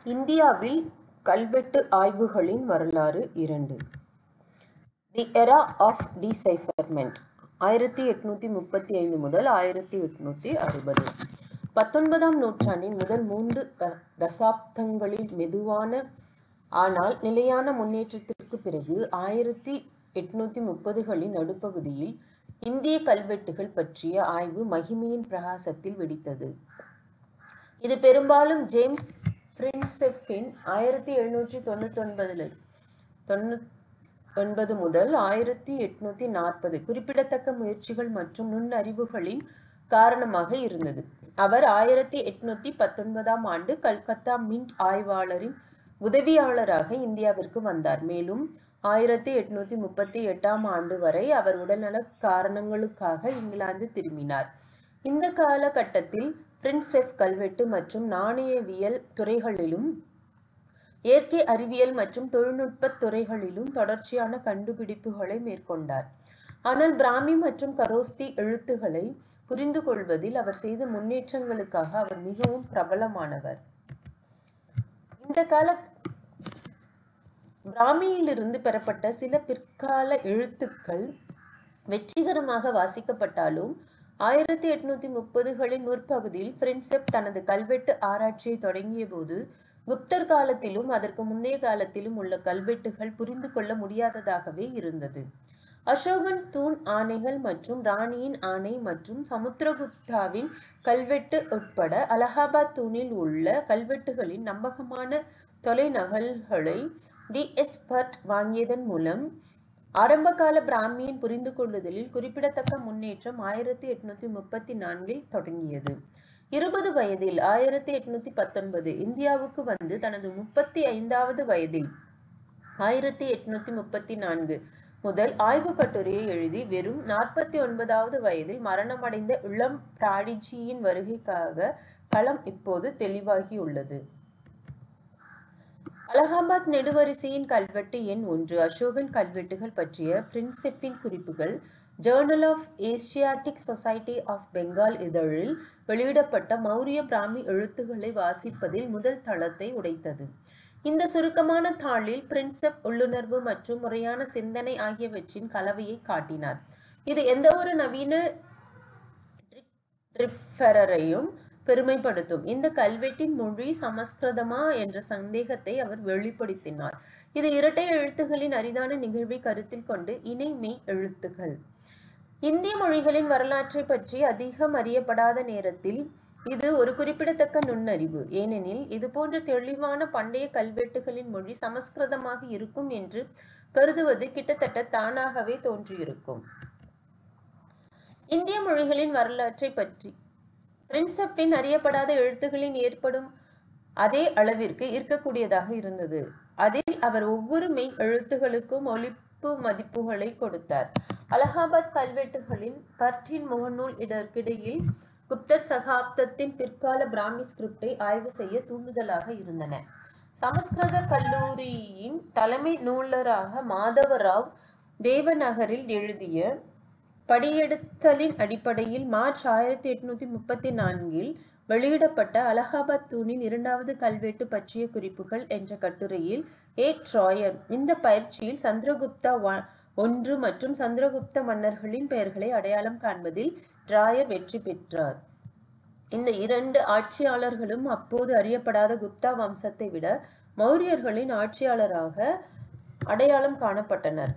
இந்தியாவில் கல்வெட்டு ஆய்வுகளின் வரலாறு இரண்டு தி எரா ஆஃப் டிசைஃபர்மெண்ட் ஆயிரத்தி எட்நூத்தி முப்பத்தி ஐந்து முதல் ஆயிரத்தி எட்நூத்தி அறுபது பத்தொன்பதாம் நூற்றாண்டின் முதல் மூன்று த- தசாப்தங்களில் மெதுவான ஆனால் நிலையான முன்னேற்றத்திற்கு பிறகு ஆயிரத்தி எட்நூத்தி முப்பதுகளின் நடுப்பகுதியில் இந்திய கல்வெட்டுகள் பற்றிய ஆய்வு மகிமையின் பிரகாசத்தில் வெடித்தது இது பெரும்பாலும் ஜேம்ஸ் பிரின்செஃபின் ஆயிரத்தி எழுநூற்றி தொண்ணூத்தி ஒன்பதுல தொண்ணூத்தி ஒன்பது முதல் ஆயிரத்தி எட்நூத்தி நாற்பது குறிப்பிடத்தக்க முயற்சிகள் மற்றும் நுண்ணறிவுகளின் காரணமாக இருந்தது அவர் ஆயிரத்தி எட்நூத்தி பத்தொன்பதாம் ஆண்டு கல்கத்தா மின்ட் ஆய்வாளரின் உதவியாளராக இந்தியாவிற்கு வந்தார் மேலும் ஆயிரத்தி எட்நூத்தி முப்பத்தி எட்டாம் ஆண்டு வரை அவர் உடல்நல காரணங்களுக்காக இங்கிலாந்து திரும்பினார் இந்த காலகட்டத்தில் பிரின்செஃப் கல்வெட்டு மற்றும் நாணயவியல் துறைகளிலும் இயற்கை அறிவியல் மற்றும் தொழில்நுட்ப துறைகளிலும் தொடர்ச்சியான கண்டுபிடிப்புகளை மேற்கொண்டார் ஆனால் பிராமி மற்றும் கரோஸ்தி எழுத்துக்களை புரிந்து கொள்வதில் அவர் செய்த முன்னேற்றங்களுக்காக அவர் மிகவும் பிரபலமானவர் இந்த கால பிராமியிலிருந்து பெறப்பட்ட சில பிற்கால எழுத்துக்கள் வெற்றிகரமாக வாசிக்கப்பட்டாலும் ஆயிரத்தி எட்நூத்தி முப்பதுகளின் முற்பகுதியில் பிரின்செப் தனது கல்வெட்டு ஆராய்ச்சியை தொடங்கிய போது குப்தர் காலத்திலும் அதற்கு முந்தைய காலத்திலும் உள்ள கல்வெட்டுகள் புரிந்து கொள்ள முடியாததாகவே இருந்தது அசோகன் தூண் ஆணைகள் மற்றும் ராணியின் ஆணை மற்றும் சமுத்திரகுப்தாவின் கல்வெட்டு உட்பட அலகாபாத் தூணில் உள்ள கல்வெட்டுகளின் நம்பகமான தொலைநகல்களை டி எஸ் பட் வாங்கியதன் மூலம் ஆரம்பகால பிராமியின் புரிந்து கொள்ளுதலில் குறிப்பிடத்தக்க முன்னேற்றம் ஆயிரத்தி எட்நூத்தி முப்பத்தி நான்கில் தொடங்கியது இருபது வயதில் ஆயிரத்தி எட்நூத்தி பத்தொன்பது இந்தியாவுக்கு வந்து தனது முப்பத்தி ஐந்தாவது வயதில் ஆயிரத்தி எட்நூத்தி முப்பத்தி நான்கு முதல் ஆய்வுக் கட்டுரையை எழுதி வெறும் நாற்பத்தி ஒன்பதாவது வயதில் மரணமடைந்த இளம் பிராடிஜியின் வருகைக்காக களம் இப்போது தெளிவாகியுள்ளது அலகாபாத் நெடுவரிசையின் கல்வெட்டு எண் ஒன்று அசோகன் கல்வெட்டுகள் பற்றிய பிரின்செப்பின் குறிப்புகள் journal of Asiatic society of Bengal இதழில் வெளியிடப்பட்ட மௌரிய பிராமி எழுத்துக்களை வாசிப்பதில் முதல் தளத்தை உடைத்தது இந்த சுருக்கமான தாளில் பிரின்செப் உள்ளுணர்வு மற்றும் முறையான சிந்தனை ஆகியவற்றின் கலவையை காட்டினார் இது எந்த ஒரு நவீன ரிஃபரரையும் பெருமைப்படுத்தும் இந்த கல்வெட்டின் மொழி சமஸ்கிருதமா என்ற சந்தேகத்தை அவர் வெளிப்படுத்தினார் இது இரட்டை எழுத்துகளின் அரிதான நிகழ்வை கருத்தில் கொண்டு இணை மெய் எழுத்துகள் இந்திய மொழிகளின் வரலாற்றை பற்றி அதிகம் அறியப்படாத நேரத்தில் இது ஒரு குறிப்பிடத்தக்க நுண்ணறிவு ஏனெனில் இது போன்ற தெளிவான பண்டைய கல்வெட்டுகளின் மொழி சமஸ்கிருதமாக இருக்கும் என்று கருதுவது கிட்டத்தட்ட தானாகவே தோன்றியிருக்கும் இந்திய மொழிகளின் வரலாற்றை பற்றி பிரின்சப்பின் அறியப்படாத எழுத்துகளின் ஏற்படும் அதே அளவிற்கு இருக்கக்கூடியதாக இருந்தது அதில் அவர் ஒவ்வொரு மெய் எழுத்துகளுக்கும் ஒலிப்பு மதிப்புகளை கொடுத்தார் அலகாபாத் கல்வெட்டுகளின் பற்றின் முகநூல் இதற்கிடையில் குப்தர் சகாப்தத்தின் பிற்கால பிராமி ஸ்கிரிப்டை ஆய்வு செய்ய தூண்டுதலாக இருந்தன சமஸ்கிருத கல்லூரியின் தலைமை நூலராக மாதவராவ் தேவநகரில் எழுதிய படியெடுத்தலின் அடிப்படையில் மார்ச் ஆயிரத்தி எட்நூத்தி முப்பத்தி நான்கில் வெளியிடப்பட்ட அலகாபாத் தூணின் இரண்டாவது கல்வெட்டு பற்றிய குறிப்புகள் என்ற கட்டுரையில் ஏ ட்ராயர் இந்த பயிற்சியில் சந்திரகுப்தா வ- ஒன்று மற்றும் சந்திரகுப்த மன்னர்களின் பெயர்களை அடையாளம் காண்பதில் டிராயர் வெற்றி பெற்றார் இந்த இரண்டு ஆட்சியாளர்களும் அப்போது அறியப்படாத குப்தா வம்சத்தை விட மௌரியர்களின் ஆட்சியாளராக அடையாளம் காணப்பட்டனர்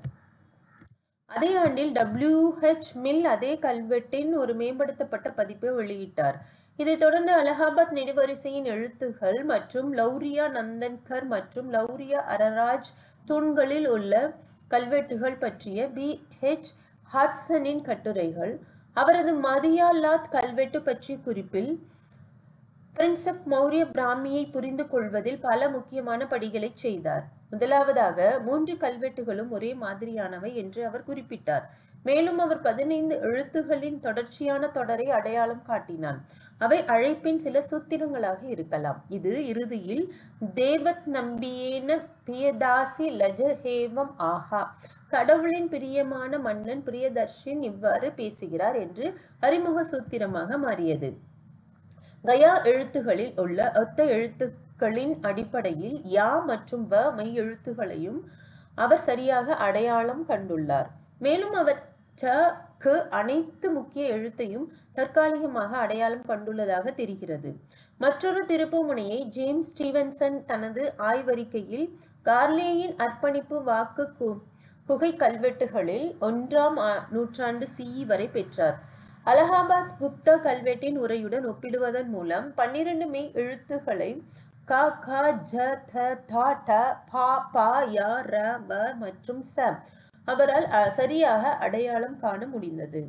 அதே ஆண்டில் டபிள்யூ ஹெச் மில் அதே கல்வெட்டின் ஒரு மேம்படுத்தப்பட்ட பதிப்பை வெளியிட்டார் இதைத் தொடர்ந்து அலகாபாத் நெடுவரிசையின் எழுத்துகள் மற்றும் லௌரியா நந்தன்கர் மற்றும் லௌரியா அரராஜ் தூண்களில் உள்ள கல்வெட்டுகள் பற்றிய பி ஹெச் ஹாட்சனின் கட்டுரைகள் அவரது மதியாலாத் கல்வெட்டு பற்றிய குறிப்பில் பிரின்சப் மௌரிய பிராமியை புரிந்து கொள்வதில் பல முக்கியமான படிகளை செய்தார் முதலாவதாக மூன்று கல்வெட்டுகளும் ஒரே மாதிரியானவை என்று அவர் குறிப்பிட்டார் மேலும் அவர் பதினைந்து எழுத்துகளின் தொடர்ச்சியான தொடரை அடையாளம் காட்டினார் அவை அழைப்பின் சில சூத்திரங்களாக இருக்கலாம் இது இறுதியில் தேவத் நம்பியேன பிரியதாசி லஜஹேவம் ஆஹா கடவுளின் பிரியமான மன்னன் பிரியதர்ஷின் இவ்வாறு பேசுகிறார் என்று அறிமுக சூத்திரமாக மாறியது கயா எழுத்துகளில் உள்ள ஒத்த எழுத்து எழுத்துக்களின் அடிப்படையில் யா மற்றும் வ மெய் எழுத்துகளையும் அவர் சரியாக அடையாளம் கண்டுள்ளார் மேலும் அவர் ச கு அனைத்து முக்கிய எழுத்தையும் தற்காலிகமாக அடையாளம் கண்டுள்ளதாக தெரிகிறது மற்றொரு திருப்புமுனையை ஜேம்ஸ் ஸ்டீவன்சன் தனது ஆய்வறிக்கையில் கார்லேயின் அர்ப்பணிப்பு வாக்கு கு குகை கல்வெட்டுகளில் ஒன்றாம் ஆ- நூற்றாண்டு சிஇ வரை பெற்றார் அலகாபாத் குப்தா கல்வெட்டின் உரையுடன் ஒப்பிடுவதன் மூலம் பன்னிரண்டு மெய் எழுத்துக்களை க க ஜ த த ட ப ப ய ர வ மற்றும் ச அவரால் அ- சரியாக அடையாளம் காண முடிந்தது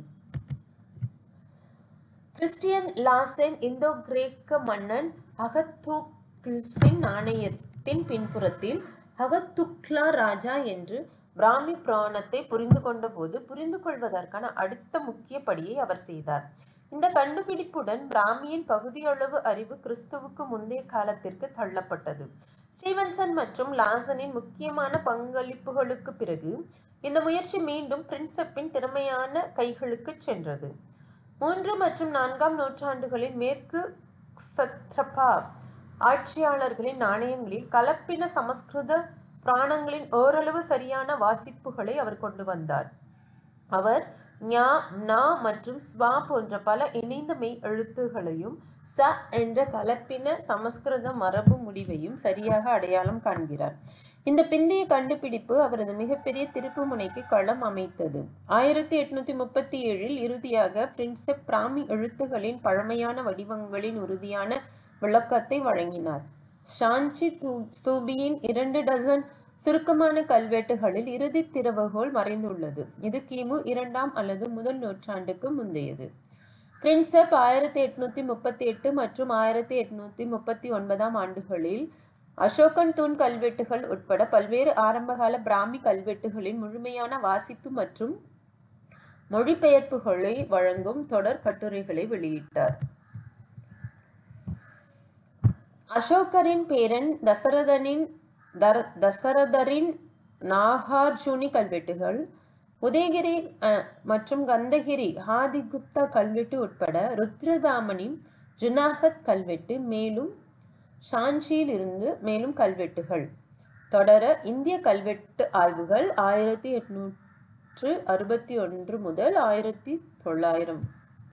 கிறிஸ்டியன் லாசென் இந்தோ கிரேக்க மன்னன் அகத்துக்லிஸின் நாணயத்தின் பின்புறத்தில் அகத்துக்லா ராஜா என்று பிராமி புராணத்தை புரிந்து கொண்டபோது புரிந்து கொள்வதற்கான அடுத்த முக்கிய படியை அவர் செய்தார் இந்த கண்டுபிடிப்புடன் பிராமியின் பகுதியளவு அறிவு கிறிஸ்துவுக்கு முந்தைய காலத்திற்கு தள்ளப்பட்டது ஸ்டீவன்சன் மற்றும் லாசனின் முக்கியமான பங்களிப்புகளுக்கு பிறகு இந்த முயற்சி மீண்டும் பிரின்சப்பின் திறமையான கைகளுக்கு சென்றது மூன்று மற்றும் நான்காம் நூற்றாண்டுகளில் மேற்கு சத்ரபா ஆட்சியாளர்களின் நாணயங்களில் கலப்பின சமஸ்கிருத புராணங்களின் ஓரளவு சரியான வாசிப்புகளை அவர் கொண்டு வந்தார் அவர் ஞா நா மற்றும் ஸ்வா போன்ற பல இணைந்த மெய் எழுத்துகளையும் ச என்ற கலப்பின சமஸ்கிருத மரபு முடிவையும் சரியாக அடையாளம் காண்கிறார் இந்த பிந்தைய கண்டுபிடிப்பு அவரது மிகப்பெரிய திருப்புமுனைக்கு களம் அமைத்தது ஆயிரத்தி எட்நூத்தி முப்பத்தி ஏழில் இறுதியாக பிரின்செப் பிராமி எழுத்துகளின் பழமையான வடிவங்களின் உறுதியான விளக்கத்தை வழங்கினார் ஷாஞ்சி தூ- ஸ்தூபியின் இரண்டு டசன் சுருக்கமான கல்வெட்டுகளில் இறுதி திறவுகோல் மறைந்துள்ளது இது கிமு இரண்டாம் அல்லது முதல் நூற்றாண்டுக்கு முந்தையது பிரின்செப் ஆயிரத்தி எட்நூத்தி முப்பத்தி எட்டு மற்றும் ஆயிரத்தி எட்நூத்தி முப்பத்தி ஒன்பதாம் ஆண்டுகளில் அசோகன் தூண் கல்வெட்டுகள் உட்பட பல்வேறு ஆரம்பகால பிராமி கல்வெட்டுகளின் முழுமையான வாசிப்பு மற்றும் மொழிபெயர்ப்புகளை வழங்கும் தொடர் கட்டுரைகளை வெளியிட்டார் அசோகரின் பேரன் தசரதனின் தர தசரதரின் நாகார்ஜுனி கல்வெட்டுகள் உதயகிரி அஹ், மற்றும் கந்தகிரி ஆதிகுப்தா கல்வெட்டு உட்பட ருத்ரதாமனின் ஜுனாகத் கல்வெட்டு மேலும் ஷாஞ்சியில் இருந்து மேலும் கல்வெட்டுகள் தொடர இந்திய கல்வெட்டு ஆய்வுகள் ஆயிரத்தி எட்நூற்று அறுபத்தி ஒன்று முதல் ஆயிரத்தி தொள்ளாயிரம்